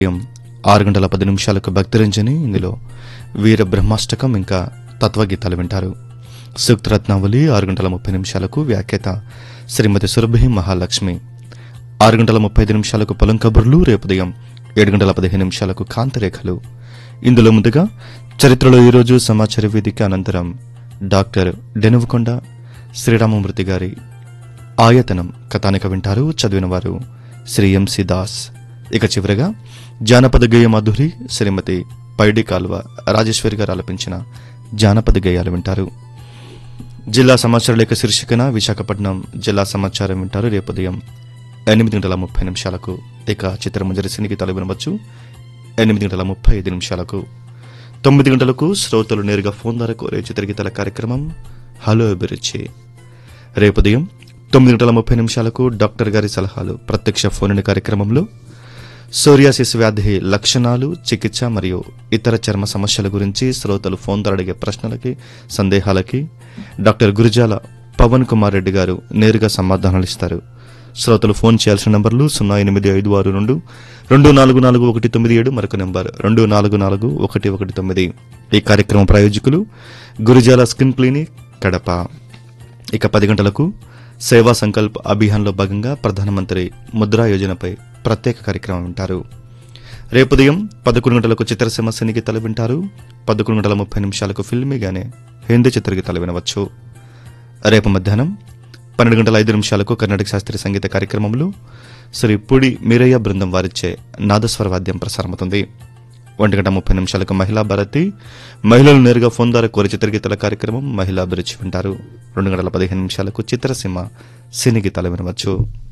ఉదయం ఆరు గంటల పది నిమిషాలకు భక్తిరంజని ఇందులో వీర బ్రహ్మాష్టకం ఇంకా తత్వగీతాలు వింటారు సూక్తరత్నావళి ఆరు గంటల ముప్పై నిమిషాలకు వ్యాఖ్యాత శ్రీమతి సురభి మహాలక్ష్మి ఆరు గంటల ముప్పై ఐదు నిమిషాలకు పొలం కబుర్లు రేపు ఉదయం ఏడు గంటల పదిహేను నిమిషాలకు కాంతరేఖలు ఇందులో ముందుగా చరిత్రలో ఈరోజు సమాచార వేదిక అనంతరం డాక్టర్ డెనువకొండ శ్రీరామమూర్తి గారి ఆయతనం కథానిక వింటారు చదివిన వారు శ్రీ ఎంసి దాస్ ఇక చివరగా జానపద గేయ మాధురి శ్రీమతి పైడి కాల్వ రాజేశ్వరి గారు ఆలపించిన జానపద గేయాలు వింటారు జిల్లా సమాచార లేఖ శీర్షికన విశాఖపట్నం జిల్లా సమాచారం వింటారు రేపు ఉదయం ఎనిమిది గంటల ముప్పై నిమిషాలకు ఇక చిత్రమంజరి సినికి తల వినవచ్చు ఎనిమిది గంటల ముప్పై ఐదు నిమిషాలకు తొమ్మిది గంటలకు శ్రోతలు నేరుగా ఫోన్ ద్వారా కోరే చిత్రగీతల కార్యక్రమం హలో అభిరుచి రేపు ఉదయం తొమ్మిది గంటల ముప్పై నిమిషాలకు డాక్టర్ గారి సలహాలు ప్రత్యక్ష ఫోన్ ఇన్ కార్యక్రమంలో సోరియాసిస్ వ్యాధి లక్షణాలు చికిత్స మరియు ఇతర చర్మ సమస్యల గురించి శ్రోతలు ఫోన్ ద్వారా అడిగే ప్రశ్నలకి సందేహాలకి డాక్టర్ గురిజాల పవన్ కుమార్ రెడ్డి గారు నేరుగా సమాధానాలు ఇస్తారు శ్రోతలు ఫోన్ చేయాల్సిన నంబర్లు సున్నా ఎనిమిది ఐదు ఆరు రెండు రెండు నాలుగు నాలుగు ఒకటి తొమ్మిది ఏడు మరొక నెంబర్ రెండు నాలుగు నాలుగు ఒకటి ఒకటి తొమ్మిది ఈ కార్యక్రమం ప్రాయోజకులు గురిజాల స్కిన్ క్లినిక్ కడప ఇక పది గంటలకు సేవా సంకల్ప్ అభియాన్లో భాగంగా ప్రధానమంత్రి ముద్రా యోజనపై ప్రత్యేక కార్యక్రమం వింటారు రేపు ఉదయం పదకొండు గంటలకు చిత్రసీమ సినీగీతాలు వింటారు పదకొండు గంటల ముప్పై నిమిషాలకు ఫిల్మీగానే హిందీ చిత్రగీతాలు వినవచ్చు రేపు మధ్యాహ్నం పన్నెండు గంటల ఐదు నిమిషాలకు కర్ణాటక శాస్త్రీయ సంగీత కార్యక్రమంలో శ్రీ పుడి మీరయ్య బృందం వారిచ్చే నాదస్వర వాద్యం ప్రసారమవుతుంది ఒంటి గంట ముప్పై నిమిషాలకు మహిళా భారతి మహిళలు నేరుగా ఫోన్ ద్వారా కోరి చిత్రగీతాల కార్యక్రమం మహిళా అభిరుచి వింటారు రెండు గంటల పదిహేను నిమిషాలకు చిత్రసీమ సినీ గీతాలు వినవచ్చు